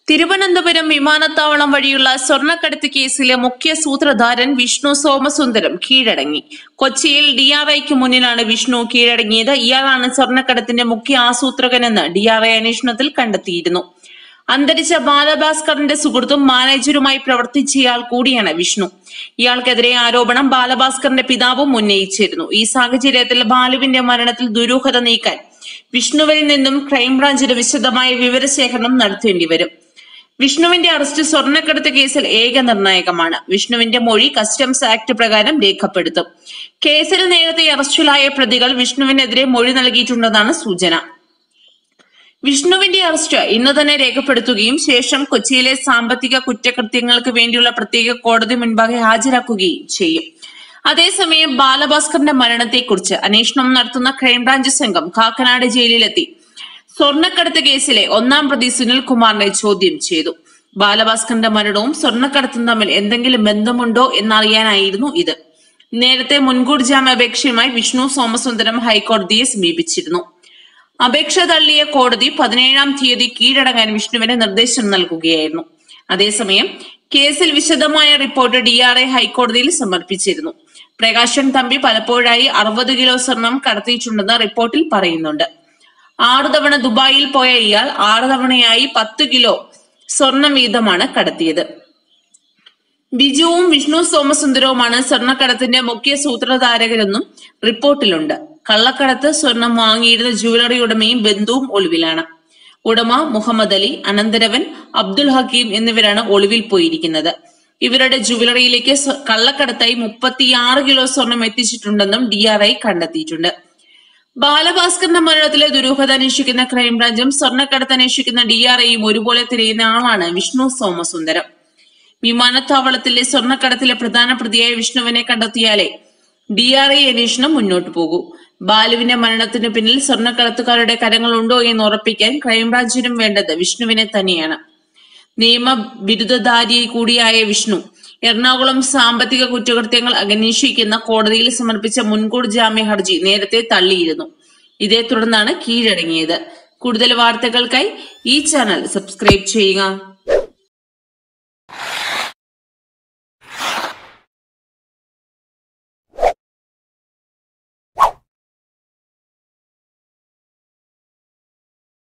തിരുവനന്തപുരം വിമാനത്താവളം വഴിയുള്ള സ്വർണ്ണക്കടത്ത് കേസിലെ മുഖ്യ സൂത്രധാരൻ വിഷ്ണു സോമസുന്ദരം കീഴടങ്ങി കൊച്ചിയിൽ ഡിആർഐക്ക് മുന്നിലാണ് വിഷ്ണു കീഴടങ്ങിയത് ഇയാളാണ് സ്വർണ്ണക്കടത്തിന്റെ മുഖ്യ ആസൂത്രകനെന്ന് ഡിആർഐ അന്വേഷണത്തിൽ കണ്ടെത്തിയിരുന്നു അന്തരിച്ച ബാലഭാസ്കറിന്റെ സുഹൃത്തും മാനേജരുമായി പ്രവർത്തിച്ചയാൾ കൂടിയാണ് വിഷ്ണു ഇയാൾക്കെതിരെ ആരോപണം ബാലഭാസ്കറിന്റെ പിതാവും ഉന്നയിച്ചിരുന്നു ഈ സാഹചര്യത്തിൽ ബാലുവിന്റെ മരണത്തിൽ ദുരൂഹത നീക്കാൻ വിഷ്ണുവിൽ നിന്നും ക്രൈംബ്രാഞ്ചിന് വിശദമായ വിവരശേഖരണം നടത്തേണ്ടി വരും വിഷ്ണുവിന്റെ അറസ്റ്റ് സ്വർണ്ണക്കടത്ത് കേസിൽ ഏക നിർണായകമാണ് വിഷ്ണുവിന്റെ മൊഴി കസ്റ്റംസ് ആക്ട് പ്രകാരം രേഖപ്പെടുത്തും കേസിൽ നേരത്തെ അറസ്റ്റിലായ പ്രതികൾ വിഷ്ണുവിനെതിരെ മൊഴി നൽകിയിട്ടുണ്ടെന്നാണ് സൂചന വിഷ്ണുവിന്റെ അറസ്റ്റ് ഇന്ന് തന്നെ രേഖപ്പെടുത്തുകയും ശേഷം കൊച്ചിയിലെ സാമ്പത്തിക കുറ്റകൃത്യങ്ങൾക്ക് വേണ്ടിയുള്ള പ്രത്യേക കോടതി മുൻപാകെ ഹാജരാക്കുകയും ചെയ്യും അതേസമയം ബാലഭാസ്കറിന്റെ മരണത്തെക്കുറിച്ച് അന്വേഷണം നടത്തുന്ന ക്രൈംബ്രാഞ്ച് സംഘം കാക്കനാട് ജയിലിലെത്തി സ്വർണ്ണക്കടത്ത് കേസിലെ ഒന്നാം പ്രതി സുനിൽ കുമാറിനെ ചോദ്യം ചെയ്തു ബാലഭാസ്കറിന്റെ മരണവും സ്വർണ്ണക്കടത്തും തമ്മിൽ എന്തെങ്കിലും ബന്ധമുണ്ടോ എന്നറിയാനായിരുന്നു ഇത് നേരത്തെ മുൻകൂർ ജാമ്യാപേക്ഷയുമായി വിഷ്ണു സോമസുന്ദരം ഹൈക്കോടതിയെ സമീപിച്ചിരുന്നു അപേക്ഷ തള്ളിയ കോടതി പതിനേഴാം തീയതി കീഴടങ്ങാൻ വിഷ്ണുവിന് നിർദ്ദേശം നൽകുകയായിരുന്നു അതേസമയം കേസിൽ വിശദമായ റിപ്പോർട്ട് ഡിആർഐ ഹൈക്കോടതിയിൽ സമർപ്പിച്ചിരുന്നു പ്രകാശൻ തമ്പി പലപ്പോഴായി അറുപത് കിലോ സ്വർണം കടത്തിയിട്ടുണ്ടെന്ന് റിപ്പോർട്ടിൽ പറയുന്നുണ്ട് ആറു തവണ ദുബായിൽ പോയ ഇയാൾ ആറ് തവണയായി പത്ത് കിലോ സ്വർണം വീതമാണ് കടത്തിയത് ബിജുവും വിഷ്ണു സോമസുന്ദരവുമാണ് സ്വർണ്ണക്കടത്തിന്റെ മുഖ്യ സൂത്രധാരകരെന്നും റിപ്പോർട്ടിലുണ്ട് കള്ളക്കടത്ത് സ്വർണം വാങ്ങിയിരുന്ന ജുവലറി ഉടമയും ബന്ധുവും ഒളിവിലാണ് ഉടമ മുഹമ്മദ് അലി അനന്തരവൻ അബ്ദുൽ ഹക്കീം എന്നിവരാണ് ഒളിവിൽ പോയിരിക്കുന്നത് ഇവരുടെ ജുവലറിയിലേക്ക് സ്വ- കള്ളക്കടത്തായി മുപ്പത്തിയാറ് കിലോ സ്വർണം എത്തിച്ചിട്ടുണ്ടെന്നും ഡിആർഐ കണ്ടെത്തിയിട്ടുണ്ട് ബാലഭാസ്കറിന്റെ മരണത്തിലെ ദുരൂഹത അന്വേഷിക്കുന്ന ക്രൈംബ്രാഞ്ചും സ്വർണ്ണക്കടത്ത് അന്വേഷിക്കുന്ന ഡിആർഐയും ഒരുപോലെ തിരയുന്ന ആളാണ് വിഷ്ണു സോമസുന്ദരം വിമാനത്താവളത്തിലെ സ്വർണ്ണക്കടത്തിലെ പ്രധാന പ്രതിയായ വിഷ്ണുവിനെ കണ്ടെത്തിയാലേ ഡിആർഐ അന്വേഷണം മുന്നോട്ടു പോകൂ ബാലുവിന്റെ മരണത്തിന് പിന്നിൽ സ്വർണ്ണക്കടത്തുകാരുടെ കരങ്ങളുണ്ടോ എന്ന് ഉറപ്പിക്കാൻ ക്രൈംബ്രാഞ്ചിനും വേണ്ടത് വിഷ്ണുവിനെ തന്നെയാണ് നിയമ ബിരുദധാരി കൂടിയായ വിഷ്ണു എറണാകുളം സാമ്പത്തിക കുറ്റകൃത്യങ്ങൾ അന്വേഷിക്കുന്ന കോടതിയിൽ സമർപ്പിച്ച മുൻകൂർ ജാമ്യ ഹർജി നേരത്തെ തള്ളിയിരുന്നു ഇതേ തുടർന്നാണ് കീഴടങ്ങിയത് കൂടുതൽ വാർത്തകൾക്കായി ഈ ചാനൽ സബ്സ്ക്രൈബ് ചെയ്യുക